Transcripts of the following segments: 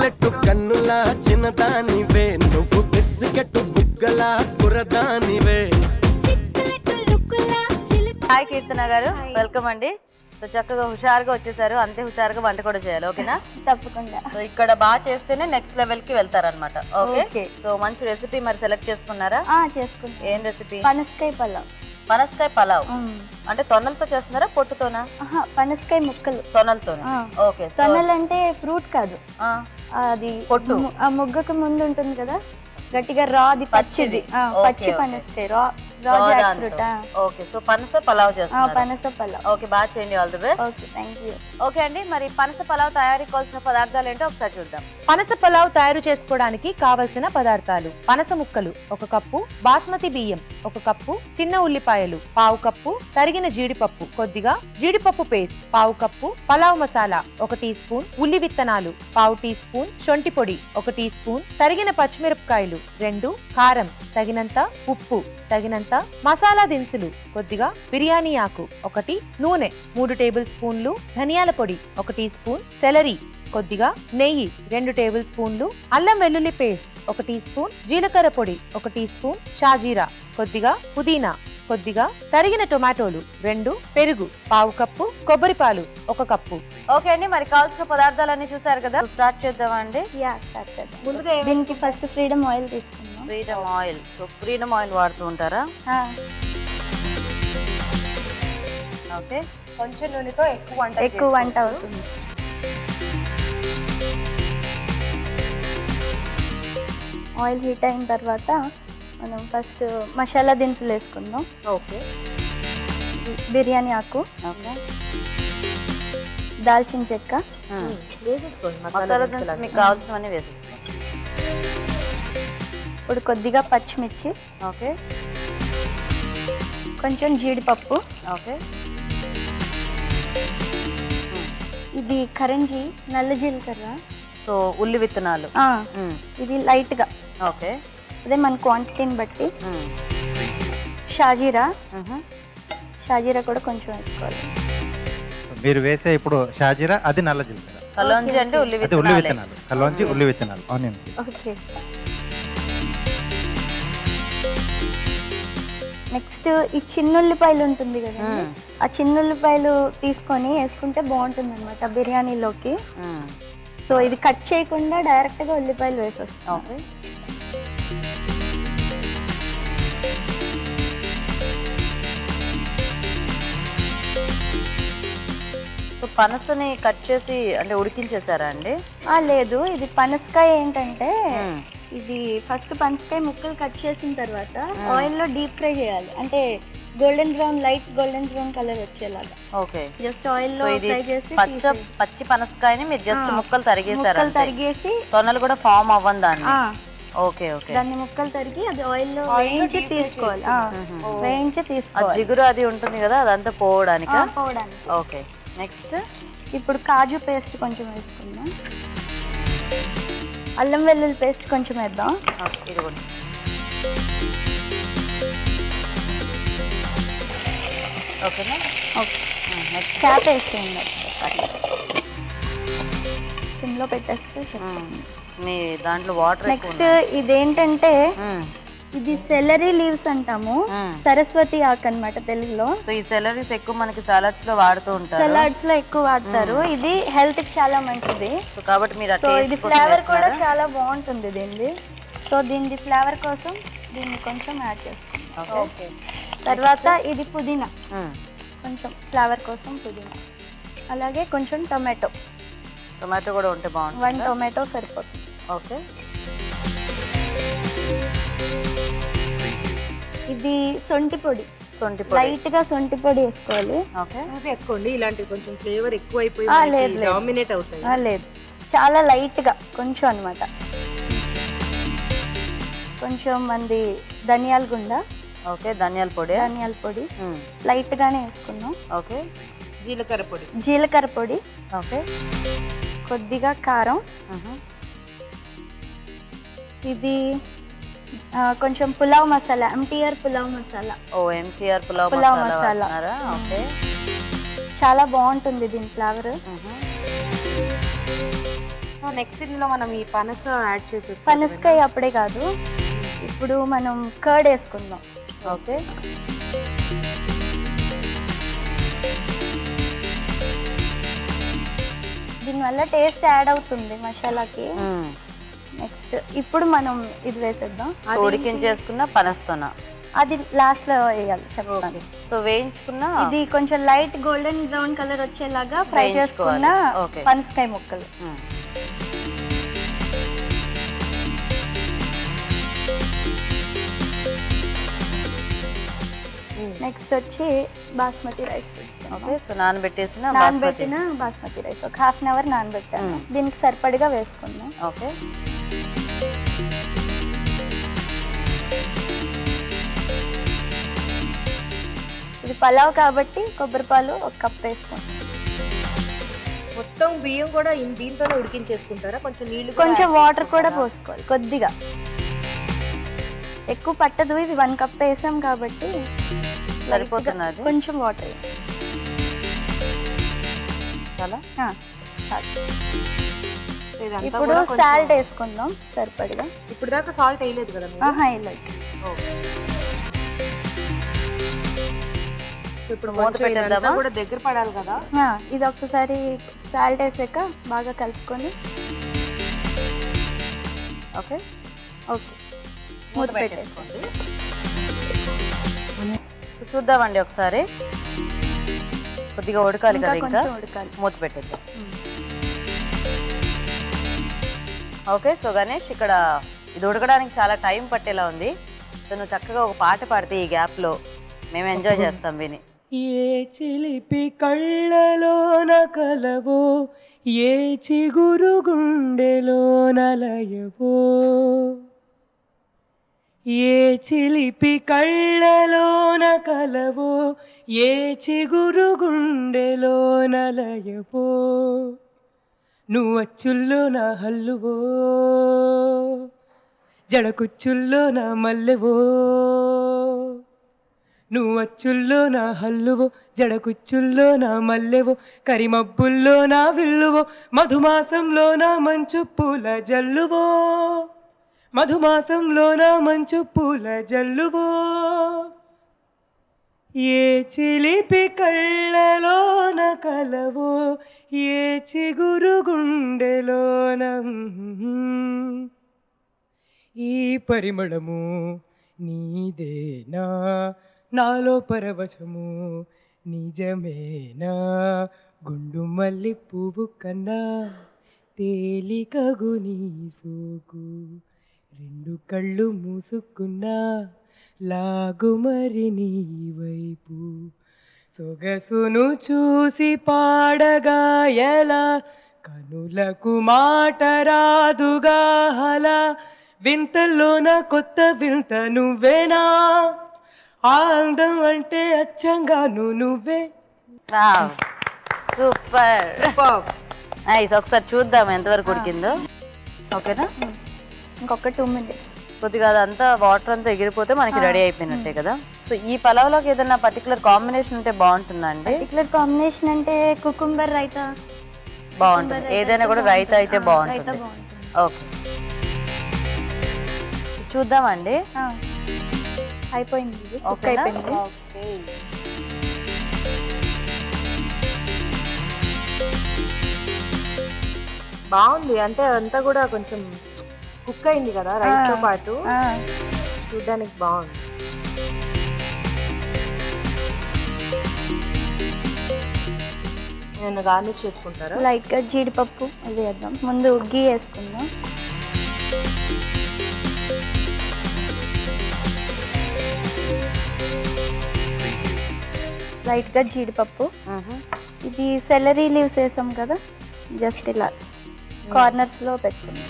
Chocolate కన్నులా చిన్నదానివే నువ్వు biscuit బుగ్గలా కురదానివే hi కీర్తన గారు welcome అండి సో చక్కగా హుషారుగా వచ్చేసారు అంతే హుషారుగా వంట కూడా చేయాలి ఓకేనా తప్పకుండా సో ఇక్కడ బాగా చేస్తేనే నెక్స్ట్ లెవెల్ కి వెళ్తారనమాట ఓకే Okay. సో మంచి రెసిపీ మరి సెలెక్ట్ చేసుకున్నారా ఆ, చేసుకుంటా ఏం రెసిపీ పనసకాయ పలావ్ పనసకాయ పలావ్ ఉమ్. అంటే తొనలతో చేస్తున్నారా పొట్టుతోనా ఆహా, పనసకాయ ముక్కలు తొనలతోనే ఆ. ఓకే సో తొనలు అంటే ఫ్రూట్ కాదు ఆ, అది పొట్టు. ము- ఆ ముగ్గకు ముందు ఉంటుంది కదా గట్టిగా రా అది పచ్చిది పచ్చిది. ఆ, ఓకే, పచ్చి ఓకే. పనసకాయ రా రా raw జాక్ దాంతో. ఫ్రూట్ ఆ. ఓకే సో పనస పలావ్ ఆ, చేస్తున్నారు పనస పలావ్ ఓకే బాగా చేయండి all the best okay thank you okay అండి మరి పనస పలావ్ తయారీ కావాల్సిన పదార్థాలు ఏంటో ఒకసారి చూద్దాం పనస పలావ్ తయారు చేసుకోవడానికి కావలసిన పదార్థాలు పనస ముక్కలు ఒక కప్పు బాస్మతి బియ్యం ఒక కప్పు చిన్న ఉల్లిపాయలు పావు కప్పు తరిగిన జీడిపప్పు కొద్దిగా జీడిపప్పు పేస్ట్ పావు కప్పు పలావ్ మసాలా ఒక టీ స్పూన్ ఉల్లి విత్తనాలు పావు టీ స్పూన్ శొంఠి పొడి ఒక టీ స్పూన్ తరిగిన పచ్చిమిరపకాయలు రెండు కారం తగినంత ఉప్పు తగినంత మసాలా దినుసులు కొద్దిగా బిర్యానీ ఆకు ఒకటి నూనె మూడు టేబుల్ స్పూన్లు ధనియాల పొడి ఒక టీ స్పూన్ సెలరీ కొద్దిగా నెయ్యి రెండు టేబుల్ స్పూన్లు అల్లం వెల్లుల్లి పేస్ట్ ఒక టీ స్పూన్ జీలకర్ర పొడి ఒక టీ స్పూన్ షాజీరా కొద్దిగా పుదీనా కొద్దిగా తరిగిన టొమాటోలు రెండు పెరుగు పావు కప్పు కొబ్బరి పాలు ఒక కప్పు ఓకే అండి మరి కావాల్సిన పదార్థాలన్నీ చూసారు కదా స్టార్ట్ చేద్దామా అండి యా స్టార్ట్ చేద్దాం ముందుగా ఏం దీనికి ఫస్ట్ ఫ్రీడమ్ ఆయిల్ తీసుకుందాం freedom oil so freedom oil వాడుతూ ఉంటారా ఆ, ఓకే కొంచెం నూనెతో ఎక్కువ వంట ఎక్కువ వంట అవుతుంది ఆయిల్ హీట్ అయిన తర్వాత మనం ఫస్ట్ మసాలా దినుసులు వేసుకుందాం ఓకే బిర్యానీ ఆకు ఓకే దాల్చిన చెక్క వేసేసుకోండి మసాలా దినుసులు మీకు కావాల్సినవన్నీ వేసేసుకోండి ఇప్పుడు కొద్దిగా పచ్చిమిర్చి ఓకే కొంచెం జీడిపప్పు ఓకే ఇది కరంజీ నల్ల జీలకర్ర సో ఉల్లి విత్తనాలు ఆ, మ్మ్. ఇది లైట్గా ఓకే అదే మన క్వాంటిటీని బట్టి మ్మ్. షాజీరా మ్హూ. షాజీరా కూడా కొంచెం వేసుకోవాలి సో మీరు వేసే ఇప్పుడు షాజీరా అది నల్ల జీలకర్ర కలోంజి అంటే ఉల్లి అది ఉల్లి విత్తనాలే విత్తనాలు కల్లోంచి ఉల్లి విత్తనాలు ఆనియన్స్ ఓకే నెక్స్ట్ ఈ చిన్న ఉల్లిపాయలు ఉంటుంది కదా మ్మ్. ఆ చిన్న ఉల్లిపాయలు తీసుకొని వేసుకుంటే బాగుంటుంది అనమాట బిర్యానీలోకి మ్మ్. సో ఇది కట్ చేయకుండా డైరెక్ట్గా ఉల్లిపాయలు వేసేస్తాం ఓకే సో పనసని కట్ చేసి అంటే ఉడికించేసారా అండి ఆ, లేదు ఇది పనసకాయ ఏంటంటే మ్మ్. ఇది ఫస్ట్ పనసకాయ ముక్కలు కట్ చేసిన తర్వాత ఆయిల్లో డీప్ ఫ్రై చేయాలి అంటే golden brown light golden brown colour వచ్చేలాగా ఓకే జస్ట్ ఆయిల్లో సో ఇది ఫ్రై చేసి పచ్చ తీసేయాలి. పచ్చి పనసకాయని మీరు జస్ట్ ఆ, ముక్కలు తరిగేసారు ముక్కలు అంతే. తరిగేసి తొనలు కూడా ఫామ్ అవ్వని దాన్ని ఆ, ఓకే ఓకే దాన్ని ముక్కలు తరిగి అది ఆయిల్లో వేయించి తీసుకోవాలి ఆ, వేయించి ఆ తీసుకోవాలి జిగురు అది ఉంటుంది కదా అదంతా పోవడానికి ఆ, పోవడానికి ఓకే నెక్స్ట్ ఇప్పుడు కాజు పేస్ట్ కొంచెం వేసుకుందాం అల్లం వెల్లుల్లి పేస్ట్ కొంచెం వేద్దాం ఇదిగోండి ఓకేనా ఓకే నెక్స్ట్ క్యాప్ వేసేయండి సిమ్లో పెట్టేస్తే మీ దాంట్లో వాటర్ ఎక్కువ నెక్స్ట్ ఇదేంటంటే మ్మ్. ఇది సెలరీ లీవ్స్ అంటాము మ్మ్. సరస్వతి ఆకు అన్నమాట తెలుగులో సో ఈ సెలరీస్ ఎక్కువ మనకి సలాడ్స్ లో వాడుతూ ఉంటారు సలాడ్స్ లో ఎక్కువ వాడతారు ఇది హెల్త్ కి చాలా మంచిది సో కాబట్టి మీరు ఆ సో ఇది టేస్ట్ కోసం ఫ్లేవర్ కూడా వేస్తున్నారా? చాలా బాగుంటుంది దీనిది సో దీనిది ఫ్లేవర్ కోసం దీన్ని కొంచెం యాడ్ చేసుకుంటాం ఓకే తర్వాత ఇది పుదీనా మ్మ్. కొంచెం ఫ్లేవర్ కోసం పుదీనా అలాగే కొంచెం టొమాటో టొమాటో కూడా ఉంటే వన్ బాగుంటుంది టొమాటో సరిపోతుంది ఓకే ఇది సొంటి పొడి సొంటి పొడి లైట్ గా సొంటి పొడి వేసుకోవాలి ఓకే వేసుకోండి ఇలాంటి కొంచెం ఫ్లేవర్ ఎక్కువ అయిపోయి ఆ, లేదు, లేదు. డామినేట్ అవుతాయి ఆ, లేదు చాలా లైట్ గా కొంచెం అన్నమాట కొంచెం మంది ధనియాల గుండ ఓకే ధనియాల పొడి ధనియాల పొడి లైట్ గానే వేసుకున్నాం ఓకే జీలకర్ర పొడి జీలకర్ర పొడి ఓకే కొద్దిగా కారం ఇది ఆ, కొంచెం పులావ్ మసాలా ఎంటీఆర్ పులావ్ మసాలా ఓ ఎంటీఆర్ పులావ్ పులావ్ మసాలా మసాలా. వాడుతున్నారా ఓకే చాలా బాగుంటుంది దీని ఫ్లేవర్ మ్హూ. నెక్స్ట్ ఇందులో మనం ఈ పనస యాడ్ చేసేస్తాం పనసకాయ అప్పుడే కాదు ఇప్పుడు మనం కర్డ్ వేసుకుందాం ఓకే దీనివల్ల టేస్ట్ యాడ్ అవుతుంది మసాలాకి మ్మ్. నెక్స్ట్ ఇప్పుడు మనం ఇది వేసేద్దాం సో ఉడికించేసుకున్న పనస్తోన అది లాస్ట్ లో వేయాలి చెప్తాను సో వేయించుకున్న ఇది కొంచెం లైట్ గోల్డెన్ బ్రౌన్ కలర్ వచ్చేలాగా ఫ్రై వేయించుకోవాలి. చేసుకున్న Okay. పనసకాయ ముక్కలు మ్మ్. నెక్స్ట్ వచ్చి బాస్మతి రైస్ ఓకే సో నానబెట్టేసిన బాస్మతి నానబెట్టిన బాస్మతి రైస్ ఒక హాఫ్ అన్ అవర్ నానబెట్టాను మ్మ్. దీనికి సరిపడిగా వేసుకుందాం ఓకే ఇది పలావ్ కాబట్టి కొబ్బరి పాలు ఒక కప్ వేసుకుంటాం మొత్తం బియ్యం కూడా ఇన్- దీంతోనే ఉడికించేసుకుంటారా కొంచెం నీళ్లు కొంచెం వాటర్ కూడా పోసుకోవాలి కొద్దిగా ఎక్కువ పట్టదు ఇది వన్ కప్ వేసాం కాబట్టి సరిపోతుందా అది? కొంచెం వాటర్ చాలా ఇప్పుడు సాల్ట్ వేసుకుందాం సరిపడిగా ఇప్పుడు దాకా సాల్ట్ వేయలేదు కదా మీరు? ఆహా ఇలాంటి ఇప్పుడు మూత కొంచెం ఇదంతా పెట్టేద్దామా? కూడా దగ్గర పడాలి కదా ఇది ఒక్కసారి సాల్ట్ వేసాక బాగా కలుపుకొని ఓకే ఓకే మూత పెట్టేసి సో చూద్దామండి ఒకసారి కొద్దిగా ఉడకాలి ఇంకా కదా ఇంకా కొంచెం ఉడకాలి మూత పెట్టేద్దాం ఓకే సో గణేష్ ఇక్కడ ఇది ఉడకడానికి చాలా టైం పట్టేలా ఉంది సో నువ్వు చక్కగా ఒక పాట పాడితే ఈ గ్యాప్లో మేము ఎంజాయ్ చేస్తాం విని ఏ చిలిపి కళ్ళలోన కలవో ఏ చిగురు గుండెలోన లయవో ఏ చిలిపి కళ్ళలోన కలవో ఏ చిగురు గుండెలోన లయవో నువ్వు అచ్చుల్లో నా హల్లువో జడకుచ్చుల్లో నా మల్లెవో నువ్వు అచ్చుల్లో నా హల్లువో జడకుచ్చుల్లో నా మల్లెవో కరిమబ్బుల్లో నా విల్లువో మధుమాసంలో నా మంచు పూల జల్లువో మధుమాసంలో నా మంచు పూల జల్లువో ఏ చిలిపి కళ్ళలోన కలవో ఏ చిగురు గుండెలోన ఈ పరిమళము నీదేనా నాలో పరవశము నిజమేనా గుండు మల్లి పువ్వు కన్నా తేలికగు నీ సోకు రెండు కళ్ళు మూసుకున్నా లాగుమరి నీ వైపు సొగసును చూసి పాడగా ఎలా కనులకు మాట రాదుగా హలా వింతల్లోన కొత్త వింత నువ్వేనా ఆనందం అంటే అచ్చంగాను నువ్వే సూపర్ నైస్ ఒకసారి చూద్దాం ఎంతవరకు ఉడికిందో ఓకేనా ఇంకొక టూ మినిట్స్ కొద్దిగా అదంతా వాటర్ అంతా ఎగిరిపోతే మనకి రెడీ అయిపోయినట్టే కదా సో ఈ పలావ్లోకి ఏదైనా పర్టికులర్ కాంబినేషన్ ఉంటే బాగుంటుందా అండి పర్టికులర్ కాంబినేషన్ అంటే కుకుంబర్ రైతా బాగుంటుంది ఏదైనా కూడా రైతా అయితే రైతా బాగుంటుంది బాగుంటుంది ఓకే చూద్దామండి ఆ. అయిపోయింది ఇది కుక్ ఓకేనా అయిపోయింది ఓకే బాగుంది అంటే అదంతా కూడా కొంచెం కుక్ అయింది కదా రైస్ తో ఆ. పాటు ఆ, చూడడానికి బాగుంది నేను గార్నిష్ చేసుకుంటారా లైట్ గా జీడిపప్పు అది వేద్దాం ముందు గీ వేసుకుందాం లైట్ గా జీడిపప్పు మ్హూ. ఇది సెలరీ లీవ్స్ వేసాం కదా జస్ట్ ఇలా కార్నర్స్ లో పెట్టుకుందాం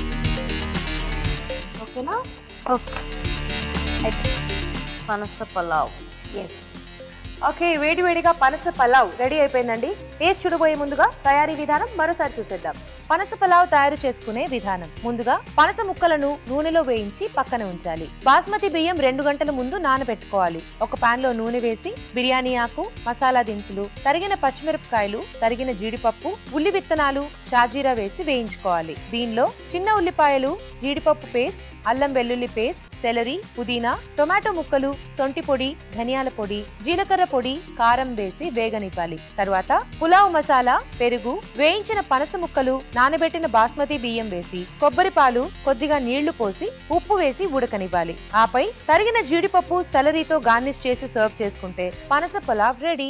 ఓకేనా ఓకే అయిపోయింది పనస పలావ్ ఓకే వేడి వేడిగా పనస పలావ్ రెడీ అయిపోయిందండి టేస్ట్ చూడబోయే ముందుగా తయారీ విధానం మరోసారి చూసేద్దాం పనస పలావ్ తయారు చేసుకునే విధానం ముందుగా పనస ముక్కలను నూనెలో వేయించి పక్కన ఉంచాలి బాస్మతి బియ్యం రెండు గంటల ముందు నానబెట్టుకోవాలి ఒక పాన్ లో నూనె వేసి బిర్యానీ ఆకు మసాలా దినుసులు తరిగిన పచ్చిమిరపకాయలు తరిగిన జీడిపప్పు ఉల్లి విత్తనాలు షాజీరా వేసి వేయించుకోవాలి దీనిలో చిన్న ఉల్లిపాయలు జీడిపప్పు పేస్ట్ అల్లం వెల్లుల్లి పేస్ట్ సెలరీ పుదీనా టొమాటో ముక్కలు సొంటి పొడి ధనియాల పొడి జీలకర్ర పొడి కారం వేసి వేగనివ్వాలి తర్వాత పులావ్ మసాలా పెరుగు వేయించిన పనస ముక్కలు నానబెట్టిన బాస్మతి బియ్యం వేసి కొబ్బరి పాలు కొద్దిగా నీళ్లు పోసి ఉప్పు వేసి ఉడకనివ్వాలి ఆపై తరిగిన జీడిపప్పు సెలరీతో గార్నిష్ చేసి సర్వ్ చేసుకుంటే పనస పులావ్ రెడీ